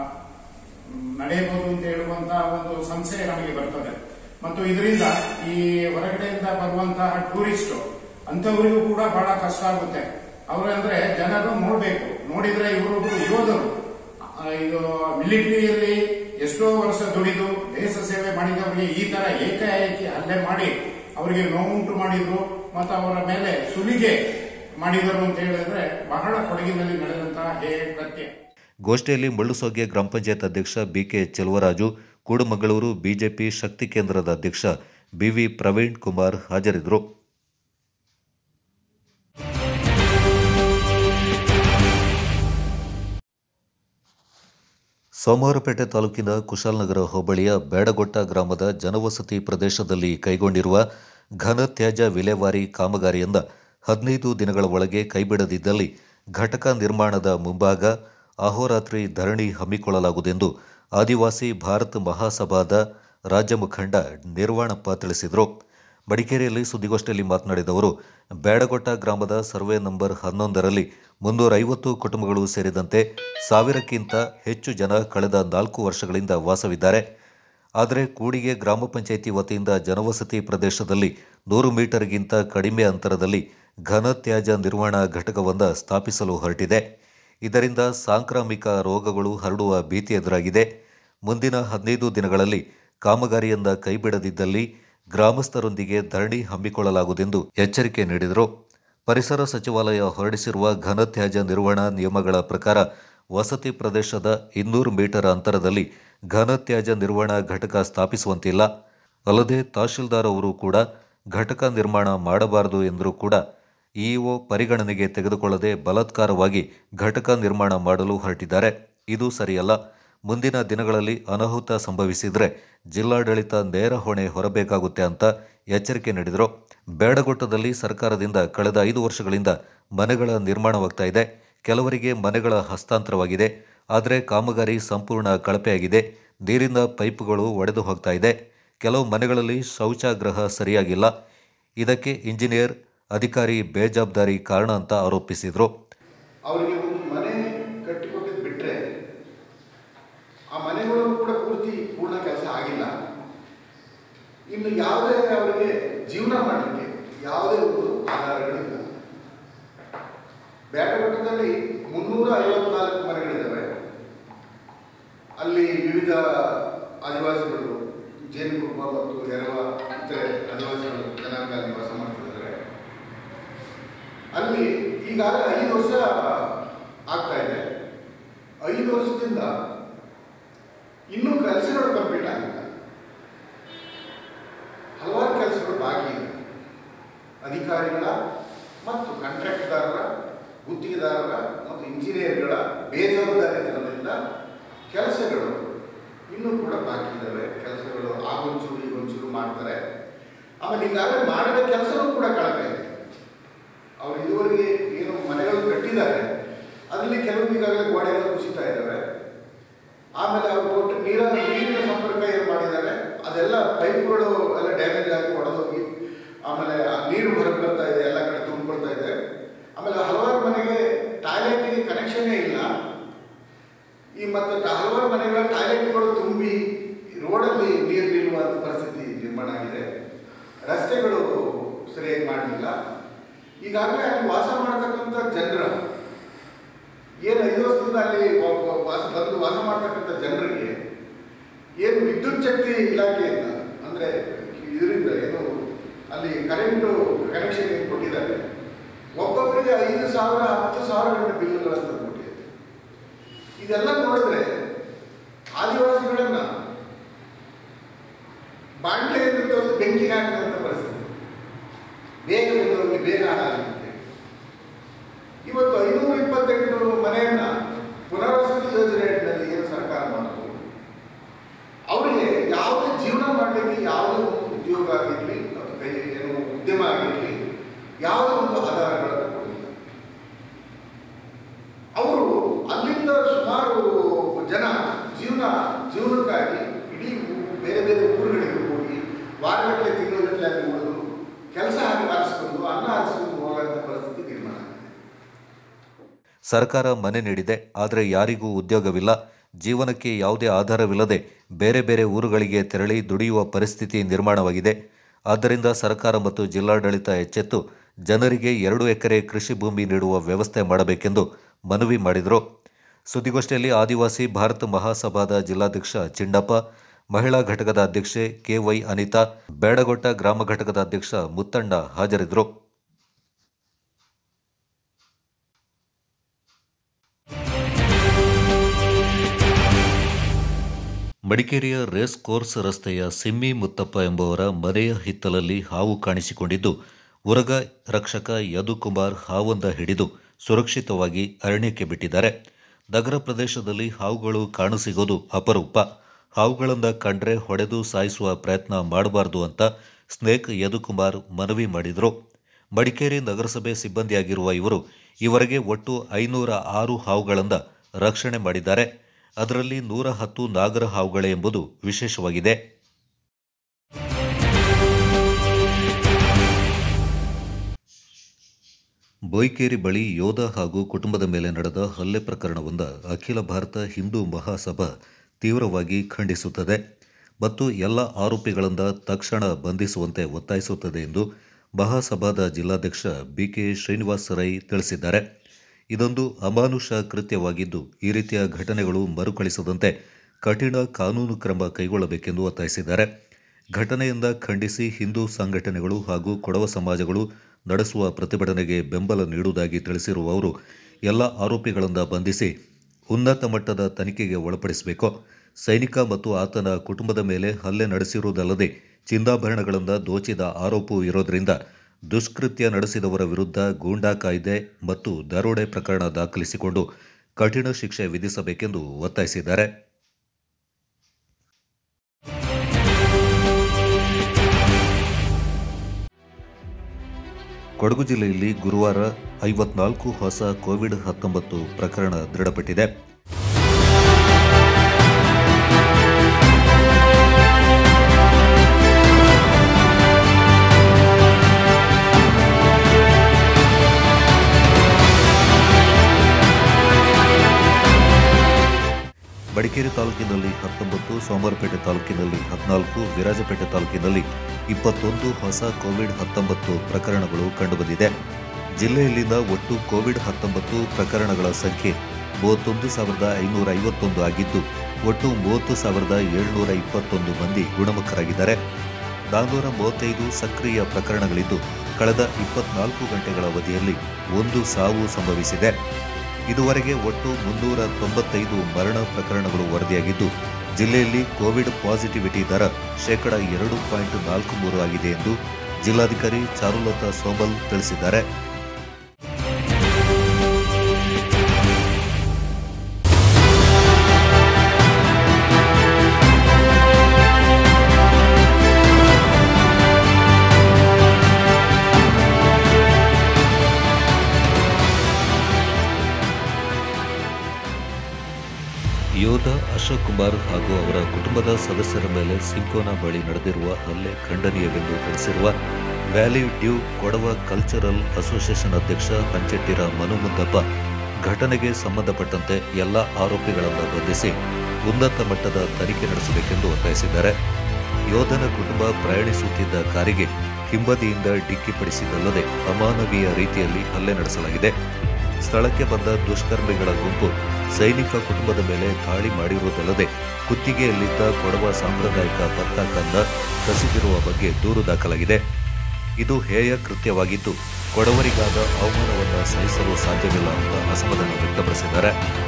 ಮ್, ನಡೆಯಬಹುದು ಅಂತ ಹೇಳುವಂತಹ ಒಂದು ಸಂಶಯ ನಮಗೆ ಬರ್ತದೆ ಮತ್ತು ಇದರಿಂದ ಈ ಹೊರಗಡೆಯಿಂದ ಬರುವಂತಹ ಟೂರಿಸ್ಟ್ ಅಂತವರಿಗೂ ಕೂಡ ಬಹಳ ಕಷ್ಟ ಆಗುತ್ತೆ ಅವರು ಅಂದ್ರೆ ಜನರು ನೋಡ್ಬೇಕು ನೋಡಿದ್ರೆ ಇವರೊಬ್ರು ಯೋಧರು ಆ, ಇದು ಮಿಲಿಟರಿಯಲ್ಲಿ ಎಷ್ಟೋ ವರ್ಷ ದುಡಿದು ದೇಶ ಸೇವೆ ಮಾಡಿದವರಿಗೆ ಈ ತರ ಏಕಾಏಕಿ ಹಲ್ಲೆ ಮಾಡಿ ಅವರಿಗೆ ನೋವುಂಟು ಮಾಡಿದ್ರು ಮತ್ತು ಅವರ ಮೇಲೆ ಸುಲಿಗೆ ಮಾಡಿದರು ಅಂತ ಹೇಳಿದ್ರೆ ಬಹಳ ಕೊಡಗಿನಲ್ಲಿ ನಡೆದಂತಹ ಹೇ ಕೃತ್ಯ ಗೋಷ್ಠಿಯಲ್ಲಿ ಮುಳ್ಳುಸೋಗೆ ಗ್ರಾಮ ಪಂಚಾಯತ್ ಅಧ್ಯಕ್ಷ ಬಿಕೆ ಚೆಲುವರಾಜು ಕೂಡುಮಂಗಳೂರು ಬಿಜೆಪಿ ಶಕ್ತಿ ಕೇಂದ್ರದ ಅಧ್ಯಕ್ಷ ಬಿವಿ ಪ್ರವೀಣ್ ಕುಮಾರ್ ಹಾಜರಿದ್ದರು ಸೋಮವಾರಪೇಟೆ ತಾಲೂಕಿನ ಕುಶಾಲನಗರ ಹೋಬಳಿಯ ಬೇಡಗೊಟ್ಟ ಗ್ರಾಮದ ಜನವಸತಿ ಪ್ರದೇಶದಲ್ಲಿ ಕೈಗೊಂಡಿರುವ ಘನ ತ್ಯಾಜ್ಯ ವಿಲೇವಾರಿ ಕಾಮಗಾರಿಯಿಂದ ಹದಿನೈದು ದಿನಗಳ ಒಳಗೆ ಕೈಬಿಡದಿದ್ದಲ್ಲಿ ಘಟಕ ನಿರ್ಮಾಣದ ಮುಂಭಾಗ ಅಹೋರಾತ್ರಿ ಧರಣಿ ಹಮ್ಮಿಕೊಳ್ಳಲಾಗುವುದೆಂದು ಆದಿವಾಸಿ ಭಾರತ್ ಮಹಾಸಭಾದ ರಾಜ್ಯ ಮುಖಂಡ ನಿರ್ವಾಣಪ್ಪ ತಿಳಿಸಿದರು ಮಡಿಕೇರಿಯಲ್ಲಿ ಸುದ್ದಿಗೋಷ್ಠಿಯಲ್ಲಿ ಮಾತನಾಡಿದ ಅವರು ಬೇಡಗೊಟ್ಟ ಗ್ರಾಮದ ಸರ್ವೆ ನಂಬರ್ ಹನ್ನೊಂದರಲ್ಲಿ ಮುನ್ನೂರೈವತ್ತು ಕುಟುಂಬಗಳು ಸೇರಿದಂತೆ ಸಾವಿರಕ್ಕಿಂತ ಹೆಚ್ಚು ಜನ ಕಳೆದ ನಾಲ್ಕು ವರ್ಷಗಳಿಂದ ವಾಸವಿದ್ದಾರೆ ಆದರೆ ಕೂಡಿಗೆ ಗ್ರಾಮ ಪಂಚಾಯಿತಿ ವತಿಯಿಂದ ಜನವಸತಿ ಪ್ರದೇಶದಲ್ಲಿ ನೂರು ಮೀಟರ್ಗಿಂತ ಕಡಿಮೆ ಅಂತರದಲ್ಲಿ ಘನ ತ್ಯಾಜ್ಯ ನಿರ್ವಹಣಾ ಘಟಕವೊಂದ ಸ್ಥಾಪಿಸಲು ಹೊರಟಿದೆ ಇದರಿಂದ ಸಾಂಕ್ರಾಮಿಕ ರೋಗಗಳು ಹರಡುವ ಭೀತಿ ಎದುರಾಗಿದೆ ಮುಂದಿನ ಹದಿನೈದು ದಿನಗಳಲ್ಲಿ ಕಾಮಗಾರಿಯಿಂದ ಕೈಬಿಡದಿದ್ದಲ್ಲಿ ಗ್ರಾಮಸ್ಥರೊಂದಿಗೆ ಧರಣಿ ಹಮ್ಮಿಕೊಳ್ಳಲಾಗುವುದೆಂದು ಎಚ್ಚರಿಕೆ ನೀಡಿದರು ಪರಿಸರ ಸಚಿವಾಲಯ ಹೊರಡಿಸಿರುವ ಘನ ತ್ಯಾಜ್ಯ ನಿರ್ವಹಣಾ ನಿಯಮಗಳ ಪ್ರಕಾರ ವಸತಿ ಪ್ರದೇಶದ ಇನ್ನೂರು ಮೀಟರ್ ಅಂತರದಲ್ಲಿ ಘನ ತ್ಯಾಜ್ಯ ನಿರ್ವಹಣಾ ಘಟಕ ಸ್ಥಾಪಿಸುವಂತಿಲ್ಲ ಅಲ್ಲದೆ ತಹಶೀಲ್ದಾರ್ ಅವರು ಕೂಡ ಘಟಕ ನಿರ್ಮಾಣ ಮಾಡಬಾರದು ಎಂದರೂ ಕೂಡ ಇಒ ಪರಿಗಣನೆಗೆ ತೆಗೆದುಕೊಳ್ಳದೆ ಬಲಾತ್ಕಾರವಾಗಿ ಘಟಕ ನಿರ್ಮಾಣ ಮಾಡಲು ಹೊರಟಿದ್ದಾರೆ ಇದು ಸರಿಯಲ್ಲ ಮುಂದಿನ ದಿನಗಳಲ್ಲಿ ಅನಾಹುತ ಸಂಭವಿಸಿದರೆ ಜಿಲ್ಲಾಡಳಿತ ನೇರ ಹೊಣೆ ಹೊರಬೇಕಾಗುತ್ತೆ ಅಂತ ಎಚ್ಚರಿಕೆ ನೀಡಿದರು ಬೇಡಗೊಟ್ಟದಲ್ಲಿ ಸರ್ಕಾರದಿಂದ ಕಳೆದ ಐದು ವರ್ಷಗಳಿಂದ ಮನೆಗಳ ನಿರ್ಮಾಣವಾಗ್ತಾ ಇದೆ ಕೆಲವರಿಗೆ ಮನೆಗಳ ಹಸ್ತಾಂತರವಾಗಿದೆ ಆದರೆ ಕಾಮಗಾರಿ ಸಂಪೂರ್ಣ ಕಳಪೆಯಾಗಿದೆ ನೀರಿನ ಪೈಪುಗಳು ಒಡೆದು ಹೋಗ್ತಾ ಇದೆ ಕೆಲವು ಮನೆಗಳಲ್ಲಿ ಶೌಚಾಗೃಹ ಸರಿಯಾಗಿಲ್ಲ ಇದಕ್ಕೆ ಇಂಜಿನಿಯರ್ ಅಧಿಕಾರಿ ಬೇಜವಾಬ್ದಾರಿ ಕಾರಣ ಅಂತ ಆರೋಪಿಸಿದರು ಅವರಿಗೆ ಒಂದು ಮನೆ ಕಟ್ಟಿಕೊಟ್ಟಿದ್ದು ಬಿಟ್ಟರೆ ಆ ಮನೆಗಳು ಕೂಡ ಪೂರ್ತಿ ಪೂರ್ಣ ಕೆಲಸ ಆಗಿಲ್ಲ ಇನ್ನು ಯಾವುದೇ ಅವರಿಗೆ ಜೀವನ ಮಾಡಲಿಕ್ಕೆ ಯಾವುದೇ ಒಂದು ಆಧಾರಗಳಿಲ್ಲ ಬ್ಯಾಟಘಟ್ಟದಲ್ಲಿ ಮುನ್ನೂರ ಐವತ್ನಾಲ್ಕು ಮನೆಗಳಿದ್ದಾವೆ ಅಲ್ಲಿ ವಿವಿಧ ಆದಿವಾಸಿಗಳು ಜೇನುಕುರುಬ ಮತ್ತು ಎರವ ಇತರೆ ಆದಿವಾಸಿಗಳು ಜನಾಂಗ ಅಲ್ಲಿ ವಾಸ ಮಾಡ್ತಿದ್ದಾರೆ ಅಲ್ಲಿ ಈಗಾಗಲೇ ಐದು ವರ್ಷ ಆಗ್ತಾ ಇದೆ ಐದು ವರ್ಷದಿಂದ ಇನ್ನೂ ಕೆಲಸಗಳು ಕಂಪ್ಲೀಟ್ ಆಗಿಲ್ಲ ಹಲವಾರು ಕೆಲಸಗಳು ಬಾಕಿ ಇದೆ ಅಧಿಕಾರಿಗಳ ಮತ್ತು ಕಾಂಟ್ರಾಕ್ಟ್ದಾರರ ಗುತ್ತಿಗೆದಾರರ ಮತ್ತು ಇಂಜಿನಿಯರ್ಗಳ ಬೇಜವಾಬ್ದಾರಿತನದಿಂದ ಕೆಲಸಗಳು ಇನ್ನೂ ಕೂಡ ಬಾಕಿ ಇದ್ದಾವೆ ಕೆಲಸಗಳು ಆಗೊಂಚೂರು ಈಗೊಂಚೂರು ಮಾಡ್ತಾರೆ ಆಮೇಲೆ ಈಗಾಗಲೇ ಮಾಡಿದ ಕೆಲಸನೂ ಕೂಡ ಕಳಪೆ ಇದೆ ಅವರು ಇದುವರೆಗೆ ಏನು ಮನೆಗಳು ಕಟ್ಟಿದ್ದಾರೆ ಅದರಲ್ಲಿ ಕೆಲವು ಈಗಾಗಲೇ ಗೋಡೆಗಳು ಕುಸಿತಾ ಇದ್ದಾವೆ ಆಮೇಲೆ ಅವರು ಕೊಟ್ಟು ನೀರ ನೀರಿನ ಸಂಪರ್ಕ ಏನು ಅದೆಲ್ಲ ಪೈಪ್ಗಳು ಎಲ್ಲ ಡ್ಯಾಮೇಜ್ ಆಗಿ ಒಡೆದೋಗಿ ಆಮೇಲೆ ಆ ನೀರು ಹೊರಗೆ ಬರ್ತಾ ಇದೆ ಎಲ್ಲ ಕಡೆ ತುಂಬಿಕೊಳ್ತಾ ಇದೆ ಆಮೇಲೆ ಹಲವಾರು ಮನೆಗೆ ಟಾಯ್ಲೆಟ್ಗೆ ಕನೆಕ್ಷನ್ನೇ ಇಲ್ಲ ಈ ಮತ್ತೆ ಹಲವಾರು ಮನೆಗಳ ಟಾಯ್ಲೆಟ್ಗಳು ತುಂಬಿ ರೋಡಲ್ಲಿ ನೀರು ನಿಲ್ಲುವಂಥ ಪರಿಸ್ಥಿತಿ ನಿರ್ಮಾಣ ಆಗಿದೆ ರಸ್ತೆಗಳು ಸರಿಯಾಗಿ ಮಾಡಲಿಲ್ಲ ಈಗಾಗಲೇ ಅಲ್ಲಿ ವಾಸ ಮಾಡತಕ್ಕಂಥ ಜನರ ಏನು ಐದು ವರ್ಷದಿಂದ ಅಲ್ಲಿ ವ- ವ- ವಾಸ ಬಂದು ವಾಸ ಮಾಡ್ತಕ್ಕಂಥ ಜನರಿಗೆ ಏನು ವಿದ್ಯುತ್ ಶಕ್ತಿ ಇಲಾಖೆಯಿಂದ ಅಂದರೆ ಇದರಿಂದ ಏನು ಅಲ್ಲಿ ಕರೆಂಟು ಕನೆಕ್ಷನ್ ಏನು ಕೊಟ್ಟಿದ್ದಾರೆ ಒಬ್ಬೊಬ್ಬರಿಗೆ ಐದು ಸಾವಿರ ಹತ್ತು ಸಾವಿರ ಗಂಟೆ ಬಿಲ್ಲುಗಳನ್ನು ತಂದುಕೊಟ್ಟಿದೆ ಇದೆಲ್ಲ ನೋಡಿದ್ರೆ ಆದಿವಾಸಿಗಳನ್ನ ಬಾಂಡ್ಲೆಯಿಂದ ತೆಗೆದು ಬೆಂಕಿಗೆ ಹಾಕಿದಂಥ ಪರಿಸ್ಥಿತಿ ಬೇಗ ಬೆಂದವರಿಗೆ ಬೇಗ ಹಾಳಾಗುತ್ತೆ ಇವತ್ತು ಐನೂರ ಇಪ್ಪತ್ತೆಂಟು ಮನೆಯನ್ನ ಪುನರ್ವಸತಿ ಯೋಜನೆಯಲ್ಲಿ ಏನು ಸರ್ಕಾರ ಮಾಡಿತು ಅವರಿಗೆ ಯಾವುದೇ ಜೀವನ ಮಾಡಲಿಕ್ಕೆ ಯಾವುದೇ ಒಂದು ಉದ್ಯೋಗ ಆಗಿರಲಿ ಅಥವಾ ಕೈ ಏನು ಉದ್ಯಮ ಆಗಿರಲಿ ಯಾವುದೇ ಒಂದು ಆಧಾರಗಳನ್ನು ಕೊಡಲಿಲ್ಲ ಅವರು ಅಲ್ಲಿಂದ ಸುಮಾರು ಜನ ಜೀವನ ಜೀವನಕ್ಕಾಗಿ ಇಡೀ ಊ- ಬೇರೆ ಬೇರೆ ಊರುಗಳಿಗೆ ಹೋಗಿ ವಾರಗಟ್ಟಲೆ ತಿಂಗಳುಗಟ್ಟಲೆ ಅಲ್ಲಿ ಉಳಿದು ಕೆಲಸ ಆಗಿ ಆರಿಸ್ಕೊಂಡು ಅನ್ನ ಆರಿಸ್ಕೊಂಡು ಹೋಗುವಂಥ ಪರಿಸ್ಥಿತಿ ನಿರ್ಮಾಣ ಆಗಿದೆ ಸರ್ಕಾರ ಮನೆ ನೀಡಿದೆ ಆದರೆ ಯಾರಿಗೂ ಉದ್ಯೋಗವಿಲ್ಲ ಜೀವನಕ್ಕೆ ಯಾವುದೇ ಆಧಾರವಿಲ್ಲದೆ ಬೇರೆ ಬೇರೆ ಊರುಗಳಿಗೆ ತೆರಳಿ ದುಡಿಯುವ ಪರಿಸ್ಥಿತಿ ನಿರ್ಮಾಣವಾಗಿದೆ ಆದ್ದರಿಂದ ಸರ್ಕಾರ ಮತ್ತು ಜಿಲ್ಲಾಡಳಿತ ಎಚ್ಚೆತ್ತು ಜನರಿಗೆ ಎರಡು ಎಕರೆ ಕೃಷಿ ಭೂಮಿ ನೀಡುವ ವ್ಯವಸ್ಥೆ ಮಾಡಬೇಕೆಂದು ಮನವಿ ಮಾಡಿದರು ಸುದ್ದಿಗೋಷ್ಠಿಯಲ್ಲಿ ಆದಿವಾಸಿ ಭಾರತ ಮಹಾಸಭಾದ ಜಿಲ್ಲಾಧ್ಯಕ್ಷ ಚಿಂಡಪ್ಪ ಮಹಿಳಾ ಘಟಕದ ಅಧ್ಯಕ್ಷೆ ಕೆವೈ ಅನಿತಾ ಬೇಡಗೊಟ್ಟ ಗ್ರಾಮ ಘಟಕದ ಅಧ್ಯಕ್ಷ ಮುತ್ತಣ್ಣ ಹಾಜರಿದ್ದರು ಮಡಿಕೇರಿಯ ರೇಸ್ ಕೋರ್ಸ್ ರಸ್ತೆಯ ಸಿಮ್ಮಿ ಮುತ್ತಪ್ಪ ಎಂಬುವರ ಮನೆಯ ಹಿತ್ತಲಲ್ಲಿ ಹಾವು ಕಾಣಿಸಿಕೊಂಡಿದ್ದು ಉರಗ ರಕ್ಷಕ ಯದುಕುಮಾರ್ ಹಾವೊಂದ ಹಿಡಿದು ಸುರಕ್ಷಿತವಾಗಿ ಅರಣ್ಯಕ್ಕೆ ಬಿಟ್ಟಿದ್ದಾರೆ ನಗರ ಪ್ರದೇಶದಲ್ಲಿ ಹಾವುಗಳು ಕಾಣಸಿಗೋದು ಅಪರೂಪ ಹಾವುಗಳಿಂದ ಕಂಡ್ರೆ ಹೊಡೆದು ಸಾಯಿಸುವ ಪ್ರಯತ್ನ ಮಾಡಬಾರದು ಅಂತ ಸ್ನೇಕ್ ಯದುಕುಮಾರ್ ಮನವಿ ಮಾಡಿದರು ಮಡಿಕೇರಿ ನಗರಸಭೆ ಸಿಬ್ಬಂದಿಯಾಗಿರುವ ಇವರು ಇವರೆಗೆ ಒಟ್ಟು ಐನೂರ ಆರು ಹಾವುಗಳಿಂದ ರಕ್ಷಣೆ ಮಾಡಿದ್ದಾರೆ ಅದರಲ್ಲಿ ನೂರ ಹತ್ತು ನಾಗರ ಹಾವುಗಳೇ ಎಂಬುದು ವಿಶೇಷವಾಗಿದೆ ಬೋಯ್ಕೇರಿ ಬಳಿ ಯೋಧ ಹಾಗೂ ಕುಟುಂಬದ ಮೇಲೆ ನಡೆದ ಹಲ್ಲೆ ಪ್ರಕರಣವೊಂದ ಅಖಿಲ ಭಾರತ ಹಿಂದೂ ಮಹಾಸಭಾ ತೀವ್ರವಾಗಿ ಖಂಡಿಸುತ್ತದೆ ಮತ್ತು ಎಲ್ಲ ಆರೋಪಿಗಳಿಂದ ತಕ್ಷಣ ಬಂಧಿಸುವಂತೆ ಒತ್ತಾಯಿಸುತ್ತದೆ ಎಂದು ಮಹಾಸಭಾದ ಜಿಲ್ಲಾಧ್ಯಕ್ಷ ಬಿಕೆ ಶ್ರೀನಿವಾಸ್ ರೈ ತಿಳಿಸಿದ್ದಾರೆ ಇದೊಂದು ಅಮಾನುಷ ಕೃತ್ಯವಾಗಿದ್ದು ಈ ರೀತಿಯ ಘಟನೆಗಳು ಮರುಕಳಿಸದಂತೆ ಕಠಿಣ ಕಾನೂನು ಕ್ರಮ ಕೈಗೊಳ್ಳಬೇಕೆಂದು ಒತ್ತಾಯಿಸಿದ್ದಾರೆ ಘಟನೆಯಿಂದ ಖಂಡಿಸಿ ಹಿಂದೂ ಸಂಘಟನೆಗಳು ಹಾಗೂ ಕೊಡವ ಸಮಾಜಗಳು ನಡೆಸುವ ಪ್ರತಿಭಟನೆಗೆ ಬೆಂಬಲ ನೀಡುವುದಾಗಿ ತಿಳಿಸಿರುವ ಅವರು ಎಲ್ಲ ಆರೋಪಿಗಳಿಂದ ಬಂಧಿಸಿ ಉನ್ನತ ಮಟ್ಟದ ತನಿಖೆಗೆ ಒಳಪಡಿಸಬೇಕು ಸೈನಿಕ ಮತ್ತು ಆತನ ಕುಟುಂಬದ ಮೇಲೆ ಹಲ್ಲೆ ನಡೆಸಿರುವುದಲ್ಲದೆ ಚಿನ್ನಾಭರಣಗಳಿಂದ ದೋಚಿದ ಆರೋಪವೂ ಇರೋದರಿಂದ ದುಷ್ಕೃತ್ಯ ನಡೆಸಿದವರ ವಿರುದ್ಧ ಗೂಂಡಾ ಕಾಯ್ದೆ ಮತ್ತು ದರೋಡೆ ಪ್ರಕರಣ ದಾಖಲಿಸಿಕೊಂಡು ಕಠಿಣ ಶಿಕ್ಷೆ ವಿಧಿಸಬೇಕೆಂದು ಒತ್ತಾಯಿಸಿದ್ದಾರೆ ಕೊಡಗು ಜಿಲ್ಲೆಯಲ್ಲಿ ಗುರುವಾರ ಐವತ್ನಾಲ್ಕು ಹೊಸ ಕೋವಿಡ್ ಹತ್ತೊಂಬತ್ತು ಪ್ರಕರಣ ದೃಢಪಟ್ಟಿದೆ ಮಡಿಕೇರಿ ತಾಲೂಕಿನಲ್ಲಿ ಹತ್ತೊಂಬತ್ತು ಸೋಮವಾರಪೇಟೆ ತಾಲೂಕಿನಲ್ಲಿ ಹದಿನಾಲ್ಕು ವಿರಾಜಪೇಟೆ ತಾಲೂಕಿನಲ್ಲಿ ಇಪ್ಪತ್ತೊಂದು ಹೊಸ ಕೋವಿಡ್ ಹತ್ತೊಂಬತ್ತು ಪ್ರಕರಣಗಳು ಕಂಡುಬಂದಿದೆ ಜಿಲ್ಲೆಯಲ್ಲಿನ ಒಟ್ಟು ಕೋವಿಡ್ ಹತ್ತೊಂಬತ್ತು ಪ್ರಕರಣಗಳ ಸಂಖ್ಯೆ ಮೂವತ್ತೊಂದು ಸಾವಿರದ ಐನೂರ ಐವತ್ತೊಂದು ಆಗಿದ್ದು ಒಟ್ಟು ಮೂವತ್ತು ಸಾವಿರದ ಏಳ್ನೂರ ಇಪ್ಪತ್ತೊಂದು ಮಂದಿ ಗುಣಮುಖರಾಗಿದ್ದಾರೆ ನಾನ್ನೂರ ಮೂವತ್ತೈದು ಸಕ್ರಿಯ ಪ್ರಕರಣಗಳಿದ್ದು ಕಳೆದ ಇಪ್ಪತ್ನಾಲ್ಕು ಗಂಟೆಗಳ ಅವಧಿಯಲ್ಲಿ ಒಂದು ಸಾವು ಸಂಭವಿಸಿದೆ ಇದುವರೆಗೆ ಒಟ್ಟು ಮುನ್ನೂರ ತೊಂಬತ್ತೈದು ಮರಣ ಪ್ರಕರಣಗಳು ವರದಿಯಾಗಿದ್ದು ಜಿಲ್ಲೆಯಲ್ಲಿ ಕೋವಿಡ್ ಪಾಸಿಟಿವಿಟಿ ದರ ಶೇಕಡ ಎರಡು ಪಾಯಿಂಟ್ ನಾಲ್ಕು ಮೂರು ಆಗಿದೆ ಎಂದು ಜಿಲ್ಲಾಧಿಕಾರಿ ಚಾರುಲತಾ ಸೋಮಲ್ ತಿಳಿಸಿದ್ದಾರೆ ಯೋಧ ಅಶೋಕ್ ಅಶೋಕ್ ಕುಮಾರ್ ಹಾಗೂ ಅವರ ಕುಟುಂಬದ ಸದಸ್ಯರ ಮೇಲೆ ಸಿಂಕೋನಾ ಬಳಿ ನಡೆದಿರುವ ಹಲ್ಲೆ ಖಂಡನೀಯವೆಂದು ತಿಳಿಸಿರುವ valley dew Kodava cultural association ಅಧ್ಯಕ್ಷ ಹಂಚೆಟ್ಟಿರ ಮನು ಮುದ್ದಪ್ಪ ಘಟನೆಗೆ ಸಂಬಂಧಪಟ್ಟಂತೆ ಎಲ್ಲ ಆರೋಪಿಗಳನ್ನು ಬಂಧಿಸಿ ಉನ್ನತ ಮಟ್ಟದ ತನಿಖೆ ನಡೆಸಬೇಕೆಂದು ಒತ್ತಾಯಿಸಿದ್ದಾರೆ ಯೋಧನ ಕುಟುಂಬ ಪ್ರಯಾಣಿಸುತ್ತಿದ್ದ ಕಾರಿಗೆ ಹಿಂಬದಿಯಿಂದ ಡಿಕ್ಕಿಪಡಿಸಿದ್ದಲ್ಲದೆ ಅಮಾನವೀಯ ರೀತಿಯಲ್ಲಿ ಹಲ್ಲೆ ನಡೆಸಲಾಗಿದೆ ಸ್ಥಳಕ್ಕೆ ಬಂದ ದುಷ್ಕರ್ಮಿಗಳ ಗುಂಪು ಸೈನಿಕ ಕುಟುಂಬದ ಮೇಲೆ ದಾಳಿ ಮಾಡಿರುವುದಲ್ಲದೆ ಕುತ್ತಿಗೆಯಲ್ಲಿದ್ದ ಕೊಡವ ಸಾಂಪ್ರದಾಯಿಕ ಪತಾಕನ್ನ ಕಸಿದಿರುವ ಬಗ್ಗೆ ದೂರು ದಾಖಲಾಗಿದೆ ಇದು ಹೇಯ ಕೃತ್ಯವಾಗಿದ್ದು ಕೊಡವರಿಗಾದ ಅವಮಾನವನ್ನು ಸಹಿಸಲು ಸಾಧ್ಯವಿಲ್ಲ ಎಂಬ ಅಸಮಾಧಾನ ವ್ಯಕ್ತಪಡಿಸಿದ್ದಾರೆ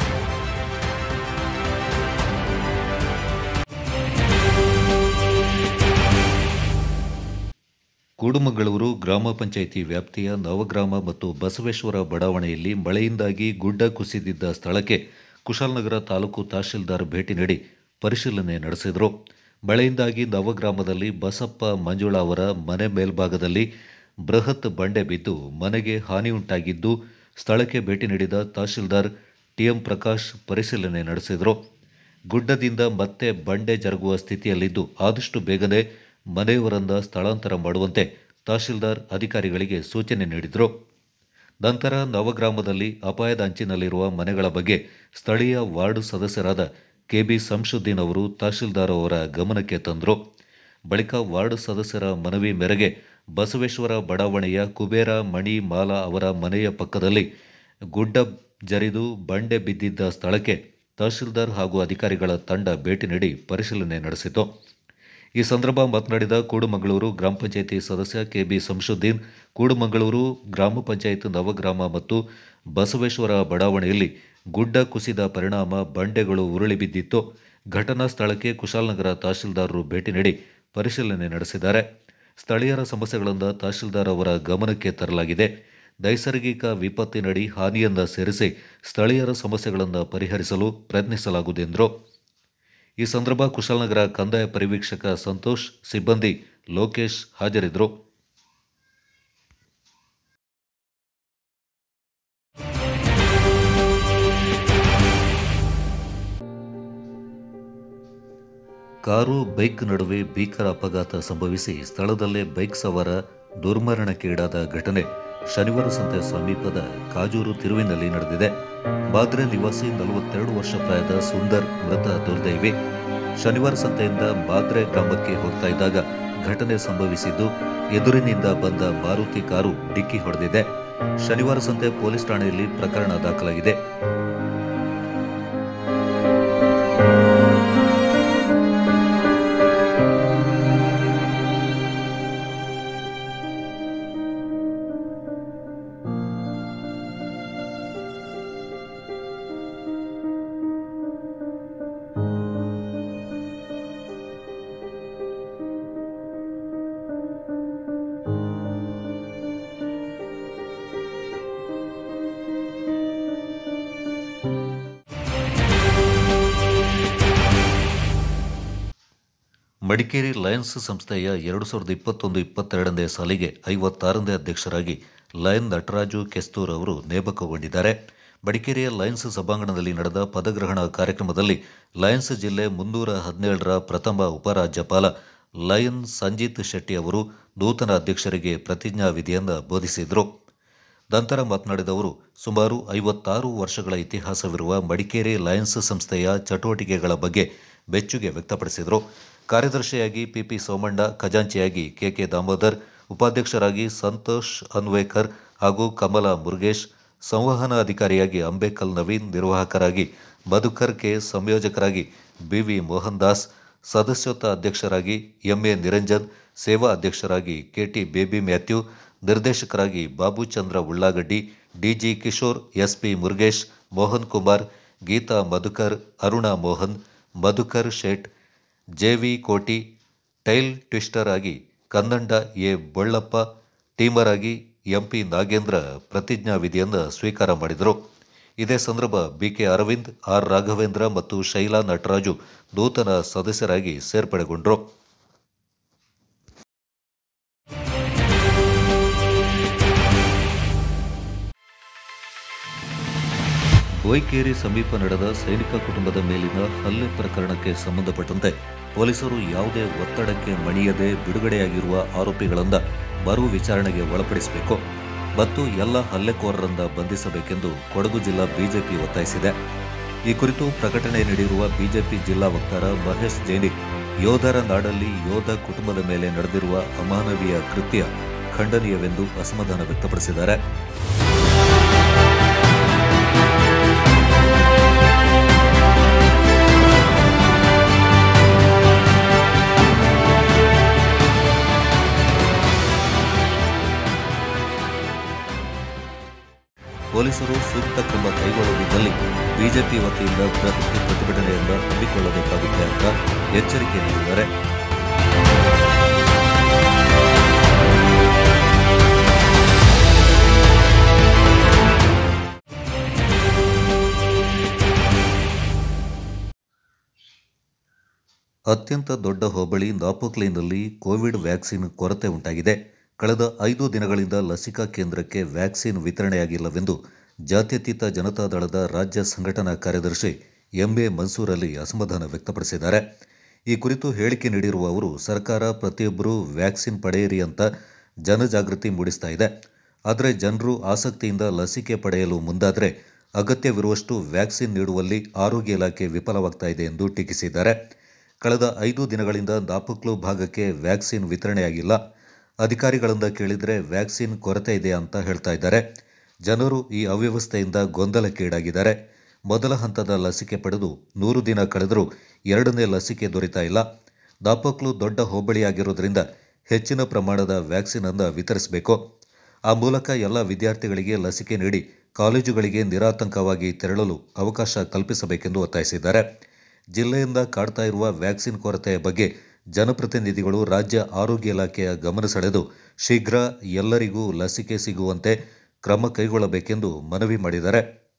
ಕೂಡುಮಗಳೂರು ಗ್ರಾಮ ಪಂಚಾಯಿತಿ ವ್ಯಾಪ್ತಿಯ ನವಗ್ರಾಮ ಮತ್ತು ಬಸವೇಶ್ವರ ಬಡಾವಣೆಯಲ್ಲಿ ಮಳೆಯಿಂದಾಗಿ ಗುಡ್ಡ ಕುಸಿದಿದ್ದ ಸ್ಥಳಕ್ಕೆ ಕುಶಾಲನಗರ ತಾಲೂಕು ತಹಶೀಲ್ದಾರ್ ಭೇಟಿ ನೀಡಿ ಪರಿಶೀಲನೆ ನಡೆಸಿದರು ಮಳೆಯಿಂದಾಗಿ ನವಗ್ರಾಮದಲ್ಲಿ ಬಸಪ್ಪ ಮಂಜುಳಾ ಅವರ ಮನೆ ಮೇಲ್ಭಾಗದಲ್ಲಿ ಬೃಹತ್ ಬಂಡೆ ಬಿದ್ದು ಮನೆಗೆ ಹಾನಿಯುಂಟಾಗಿದ್ದು ಸ್ಥಳಕ್ಕೆ ಭೇಟಿ ನೀಡಿದ ತಹಶೀಲ್ದಾರ್ ಟಿಎಂ ಪ್ರಕಾಶ್ ಪರಿಶೀಲನೆ ನಡೆಸಿದರು ಗುಡ್ಡದಿಂದ ಮತ್ತೆ ಬಂಡೆ ಜರುಗುವ ಸ್ಥಿತಿಯಲ್ಲಿದ್ದು ಆದಷ್ಟು ಬೇಗನೆ ಮನೆಯವರನ್ನ ಸ್ಥಳಾಂತರ ಮಾಡುವಂತೆ ತಹಶೀಲ್ದಾರ್ ಅಧಿಕಾರಿಗಳಿಗೆ ಸೂಚನೆ ನೀಡಿದರು ನಂತರ ನವಗ್ರಾಮದಲ್ಲಿ ಅಪಾಯದ ಅಂಚಿನಲ್ಲಿರುವ ಮನೆಗಳ ಬಗ್ಗೆ ಸ್ಥಳೀಯ ವಾರ್ಡ್ ಸದಸ್ಯರಾದ ಕೆಬಿ ಸಂಶುದ್ದೀನ್ ಅವರು ತಹಶೀಲ್ದಾರ್ ಅವರ ಗಮನಕ್ಕೆ ತಂದರು ಬಳಿಕ ವಾರ್ಡ್ ಸದಸ್ಯರ ಮನವಿ ಮೇರೆಗೆ ಬಸವೇಶ್ವರ ಬಡಾವಣೆಯ ಕುಬೇರ ಮಣಿ ಮಾಲಾ ಅವರ ಮನೆಯ ಪಕ್ಕದಲ್ಲಿ ಗುಡ್ಡ ಜರಿದು ಬಂಡೆ ಬಿದ್ದಿದ್ದ ಸ್ಥಳಕ್ಕೆ ತಹಶೀಲ್ದಾರ್ ಹಾಗೂ ಅಧಿಕಾರಿಗಳ ತಂಡ ಭೇಟಿ ನೀಡಿ ಪರಿಶೀಲನೆ ನಡೆಸಿತು ಈ ಸಂದರ್ಭ ಮಾತನಾಡಿದ ಕೂಡುಮಂಗಳೂರು ಗ್ರಾಮ ಪಂಚಾಯಿತಿ ಸದಸ್ಯ ಕೆಬಿ ಸಂಶುದ್ದೀನ್ ಕೂಡುಮಂಗಳೂರು ಗ್ರಾಮ ಪಂಚಾಯತ್ ನವಗ್ರಾಮ ಮತ್ತು ಬಸವೇಶ್ವರ ಬಡಾವಣೆಯಲ್ಲಿ ಗುಡ್ಡ ಕುಸಿದ ಪರಿಣಾಮ ಬಂಡೆಗಳು ಉರುಳಿ ಬಿದ್ದಿತ್ತು ಘಟನಾ ಸ್ಥಳಕ್ಕೆ ಕುಶಾಲನಗರ ತಹಶೀಲ್ದಾರರು ಭೇಟಿ ನೀಡಿ ಪರಿಶೀಲನೆ ನಡೆಸಿದ್ದಾರೆ ಸ್ಥಳೀಯರ ಸಮಸ್ಯೆಗಳನ್ನು ತಹಶೀಲ್ದಾರ್ ಅವರ ಗಮನಕ್ಕೆ ತರಲಾಗಿದೆ ನೈಸರ್ಗಿಕ ವಿಪತ್ತಿನಡಿ ಹಾನಿಯನ್ನ ಸೇರಿಸಿ ಸ್ಥಳೀಯರ ಸಮಸ್ಯೆಗಳನ್ನು ಪರಿಹರಿಸಲು ಪ್ರಯತ್ನಿಸಲಾಗುವುದು ಎಂದರು ಈ ಸಂದರ್ಭ ಕುಶಾಲನಗರ ಕಂದಾಯ ಪರಿವೀಕ್ಷಕ ಸಂತೋಷ್ ಸಿಬ್ಬಂದಿ ಲೋಕೇಶ್ ಹಾಜರಿದ್ದರು ಕಾರು ಬೈಕ್ ನಡುವೆ ಭೀಕರ ಅಪಘಾತ ಸಂಭವಿಸಿ ಸ್ಥಳದಲ್ಲೇ ಬೈಕ್ ಸವಾರ ದುರ್ಮರಣಕ್ಕೀಡಾದ ಘಟನೆ ಶನಿವಾರ ಸಂತೆ ಸಮೀಪದ ಕಾಜೂರು ತಿರುವಿನಲ್ಲಿ ನಡೆದಿದೆ ಬಾದ್ರೆ ನಿವಾಸಿ ನಲವತ್ತೆರಡು ವರ್ಷ ಪ್ರಾಯದ ಸುಂದರ್ ಮೃತ ದುರ್ದೈವಿ ಶನಿವಾರ ಸಂತೆಯಿಂದ ಬಾದ್ರೆ ಗ್ರಾಮಕ್ಕೆ ಹೋಗ್ತಾ ಇದ್ದಾಗ ಘಟನೆ ಸಂಭವಿಸಿದ್ದು ಎದುರಿನಿಂದ ಬಂದ ಮಾರುತಿ ಕಾರು ಡಿಕ್ಕಿ ಹೊಡೆದಿದೆ ಶನಿವಾರ ಸಂತೆ ಪೊಲೀಸ್ ಠಾಣೆಯಲ್ಲಿ ಪ್ರಕರಣ ದಾಖಲಾಗಿದೆ ಮಡಿಕೇರಿ ಲಯನ್ಸ್ ಸಂಸ್ಥೆಯ ಎರಡು ಸಾವಿರದ ಇಪ್ಪತ್ತೊಂದು ಇಪ್ಪತ್ತೆರಡನೇ ಸಾಲಿಗೆ ಐವತ್ತಾರನೇ ಅಧ್ಯಕ್ಷರಾಗಿ ಲಯನ್ ನಟರಾಜು ಕೆಸ್ತೂರ್ ಅವರು ನೇಮಕಗೊಂಡಿದ್ದಾರೆ ಮಡಿಕೇರಿಯ ಲಯನ್ಸ್ ಸಭಾಂಗಣದಲ್ಲಿ ನಡೆದ ಪದಗ್ರಹಣ ಕಾರ್ಯಕ್ರಮದಲ್ಲಿ ಲಯನ್ಸ್ ಜಿಲ್ಲೆ ಮುನ್ನೂರ ಹದಿನೇಳರ ಪ್ರಥಮ ಉಪರಾಜ್ಯಪಾಲ ಲಯನ್ ಸಂಜಿತ್ ಶೆಟ್ಟಿ ಅವರು ನೂತನ ಅಧ್ಯಕ್ಷರಿಗೆ ಪ್ರತಿಜ್ಞಾ ವಿಧಿಯನ್ನು ಬೋಧಿಸಿದರು ನಂತರ ಮಾತನಾಡಿದ ಅವರು ಸುಮಾರು ಐವತ್ತಾರು ವರ್ಷಗಳ ಇತಿಹಾಸವಿರುವ ಮಡಿಕೇರಿ ಲಯನ್ಸ್ ಸಂಸ್ಥೆಯ ಚಟುವಟಿಕೆಗಳ ಬಗ್ಗೆ ಮೆಚ್ಚುಗೆ ವ್ಯಕ್ತಪಡಿಸಿದರು ಕಾರ್ಯದರ್ಶಿಯಾಗಿ ಪಿಪಿ ಸೋಮಣ್ಣ ಖಜಾಂಚಿಯಾಗಿ ಕೆಕೆ ದಾಮೋದರ್ ಉಪಾಧ್ಯಕ್ಷರಾಗಿ ಸಂತೋಷ್ ಅನ್ವೇಕರ್ ಹಾಗೂ ಕಮಲಾ ಮುರುಗೇಶ್ ಸಂವಹನ ಅಧಿಕಾರಿಯಾಗಿ ಅಂಬೇಕಲ್ ನವೀನ್ ನಿರ್ವಾಹಕರಾಗಿ ಮಧುಕರ್ ಕೆ ಸಂಯೋಜಕರಾಗಿ ಬಿವಿ ಮೋಹನ್ ದಾಸ್ ಸದಸ್ಯೋತ್ತ ಅಧ್ಯಕ್ಷರಾಗಿ ಎಂಎ ನಿರಂಜನ್ ಸೇವಾ ಅಧ್ಯಕ್ಷರಾಗಿ ಕೆಟಿ ಬೇಬಿ ಮ್ಯಾಥ್ಯೂ ನಿರ್ದೇಶಕರಾಗಿ Babuchandra Ullagaddi DG Kishore SP Murugesh Mohan Kumar Geetha Madhukar Aruna Mohan Madhukar Shet JV Koti tail twister ಆಗಿ ಕನ್ನಂಡ ಎ ಬೊಳ್ಳಪ್ಪ ಟೀಮರ್ ಆಗಿ ಎಂಪಿ ನಾಗೇಂದ್ರ ಪ್ರತಿಜ್ಞಾ ವಿಧಿಯನ್ನು ಸ್ವೀಕಾರ ಮಾಡಿದರು ಇದೇ ಸಂದರ್ಭ ಬಿಕೆ ಅರವಿಂದ್ ಆರ್ ರಾಘವೇಂದ್ರ ಮತ್ತು ಶೈಲಾ ನಟರಾಜು ನೂತನ ಸದಸ್ಯರಾಗಿ ಸೇರ್ಪಡೆಗೊಂಡರು ಹೊಯ್ಕೇರಿ ಸಮೀಪ ನಡೆದ ಸೈನಿಕ ಕುಟುಂಬದ ಮೇಲಿನ ಹಲ್ಲೆ ಪ್ರಕರಣಕ್ಕೆ ಸಂಬಂಧಪಟ್ಟಂತೆ ಪೊಲೀಸರು ಯಾವುದೇ ಒತ್ತಡಕ್ಕೆ ಮಣಿಯದೆ ಬಿಡುಗಡೆಯಾಗಿರುವ ಆರೋಪಿಗಳಿಂದ ಮರು ವಿಚಾರಣೆಗೆ ಒಳಪಡಿಸಬೇಕು ಮತ್ತು ಎಲ್ಲ ಹಲ್ಲೆಕೋರರನ್ನ ಬಂಧಿಸಬೇಕೆಂದು ಕೊಡಗು ಜಿಲ್ಲಾ ಬಿಜೆಪಿ ಒತ್ತಾಯಿಸಿದೆ ಈ ಕುರಿತು ಪ್ರಕಟಣೆ ನೀಡಿರುವ ಬಿಜೆಪಿ ಜಿಲ್ಲಾ ವಕ್ತಾರ ಮಹೇಶ್ ಜೈನಿ ಯೋಧರ ನಾಡಲ್ಲಿ ಯೋಧ ಕುಟುಂಬದ ಮೇಲೆ ನಡೆದಿರುವ ಅಮಾನವೀಯ ಕೃತ್ಯ ಖಂಡನೀಯವೆಂದು ಅಸಮಾಧಾನ ವ್ಯಕ್ತಪಡಿಸಿದ್ದಾರೆ ಪೊಲೀಸರು ಸೂಕ್ತ ಕ್ರಮ ಕೈಗೊಳ್ಳದಿದ್ದಲ್ಲಿ ಬಿಜೆಪಿ ವತಿಯಿಂದ ಬೃಹತ್ ಪ್ರತಿಭಟನೆಯಿಂದ ಹಮ್ಮಿಕೊಳ್ಳಬೇಕಾಗುತ್ತೆ ಅಂತ ಎಚ್ಚರಿಕೆ ನೀಡಿದ್ದಾರೆ ಅತ್ಯಂತ ದೊಡ್ಡ ಹೋಬಳಿ ನಾಪೋಕ್ಲಿನಲ್ಲಿ ಕೋವಿಡ್ ವ್ಯಾಕ್ಸಿನ್ ಕೊರತೆ ಉಂಟಾಗಿದೆ ಕಳೆದ ಐದು ದಿನಗಳಿಂದ ಲಸಿಕಾ ಕೇಂದ್ರಕ್ಕೆ ವ್ಯಾಕ್ಸಿನ್ ವಿತರಣೆಯಾಗಿಲ್ಲವೆಂದು ಜಾತ್ಯತೀತ ಜನತಾದಳದ ರಾಜ್ಯ ಸಂಘಟನಾ ಕಾರ್ಯದರ್ಶಿ ಎಂಎ ಮನ್ಸೂರ್ ಅಲಿ ಅಸಮಾಧಾನ ವ್ಯಕ್ತಪಡಿಸಿದ್ದಾರೆ ಈ ಕುರಿತು ಹೇಳಿಕೆ ನೀಡಿರುವ ಅವರು ಸರ್ಕಾರ ಪ್ರತಿಯೊಬ್ಬರೂ ವ್ಯಾಕ್ಸಿನ್ ಪಡೆಯಿರಿ ಅಂತ ಜನಜಾಗೃತಿ ಮೂಡಿಸ್ತಾ ಇದೆ ಆದರೆ ಜನರು ಆಸಕ್ತಿಯಿಂದ ಲಸಿಕೆ ಪಡೆಯಲು ಮುಂದಾದರೆ ಅಗತ್ಯವಿರುವಷ್ಟು ವ್ಯಾಕ್ಸಿನ್ ನೀಡುವಲ್ಲಿ ಆರೋಗ್ಯ ಇಲಾಖೆ ವಿಫಲವಾಗ್ತಾ ಇದೆ ಎಂದು ಟೀಕಿಸಿದ್ದಾರೆ ಕಳೆದ ಐದು ದಿನಗಳಿಂದ ನಾಪಕ್ಲು ಭಾಗಕ್ಕೆ ವ್ಯಾಕ್ಸಿನ್ ವಿತರಣೆಯಾಗಿಲ್ಲ ಅಧಿಕಾರಿಗಳಿಂದ ಕೇಳಿದರೆ ವ್ಯಾಕ್ಸಿನ್ ಕೊರತೆ ಇದೆ ಅಂತ ಹೇಳ್ತಾ ಇದ್ದಾರೆ ಜನರು ಈ ಅವ್ಯವಸ್ಥೆಯಿಂದ ಗೊಂದಲಕ್ಕೀಡಾಗಿದ್ದಾರೆ ಮೊದಲ ಹಂತದ ಲಸಿಕೆ ಪಡೆದು ನೂರು ದಿನ ಕಳೆದರೂ ಎರಡನೇ ಲಸಿಕೆ ದೊರೀತಾ ಇಲ್ಲ ನಾಪಕ್ಲು ದೊಡ್ಡ ಹೋಬಳಿಯಾಗಿರೋದ್ರಿಂದ ಹೆಚ್ಚಿನ ಪ್ರಮಾಣದ ವ್ಯಾಕ್ಸಿನ್ ಅನ್ನು ವಿತರಿಸಬೇಕು ಆ ಮೂಲಕ ಎಲ್ಲ ವಿದ್ಯಾರ್ಥಿಗಳಿಗೆ ಲಸಿಕೆ ನೀಡಿ ಕಾಲೇಜುಗಳಿಗೆ ನಿರಾತಂಕವಾಗಿ ತೆರಳಲು ಅವಕಾಶ ಕಲ್ಪಿಸಬೇಕೆಂದು ಒತ್ತಾಯಿಸಿದ್ದಾರೆ ಜಿಲ್ಲೆಯಿಂದ ಕಾಡ್ತಾ ಇರುವ ವ್ಯಾಕ್ಸಿನ್ ಕೊರತೆಯ ಬಗ್ಗೆ ಜನಪ್ರತಿನಿಧಿಗಳು ರಾಜ್ಯ ಆರೋಗ್ಯ ಇಲಾಖೆಯ ಗಮನ ಸೆಳೆದು ಶೀಘ್ರ ಎಲ್ಲರಿಗೂ ಲಸಿಕೆ ಸಿಗುವಂತೆ ಕ್ರಮ ಕೈಗೊಳ್ಳಬೇಕೆಂದು ಮನವಿ ಮಾಡಿದ್ದಾರೆ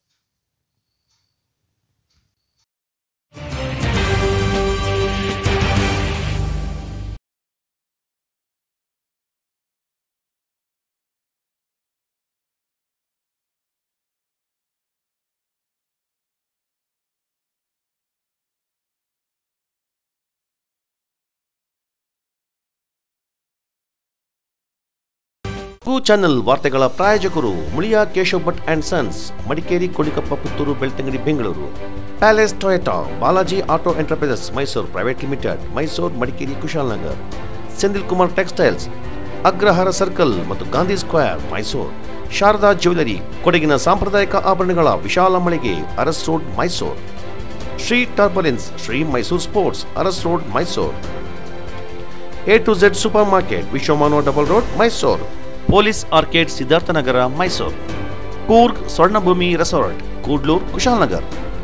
ಕು ಚಾನೆಲ್ ವಾರ್ತೆಗಳ ಪ್ರಾಯೋಜಕರು ಮುಳಿಯಾ ಕೇಶವ್ ಭಟ್ ಅಂಡ್ ಸನ್ಸ್ ಮಡಿಕೇರಿ ಕೊಳಿಕಪ್ಪ Puttur Belthangady Bengaluru palace Toyota Balaji auto enterprises Mysuru private limited Mysuru Madikeri Kushalnagar Sendil Kumar textiles Agrahara circle ಮತ್ತು ಗಾಂಧಿ ಸ್ಕ್ವೇರ್ ಮೈಸೂರು ಶಾರದಾ ಜ್ಯುವೆಲರಿ ಕೊಡಗಿನ ಸಾಂಪ್ರದಾಯಿಕ ಆಭರಣಗಳ ವಿಶಾಲ ಮಳಿಗೆ Aras road Mysuru Shri turbulence Shri Mysuru sports Aras road Mysuru A to Z super market Vishwamanava double road Mysuru police arcade Siddharthanagara Mysuru Coorg Swarnabhoomi resort Kudlur Kushalnagar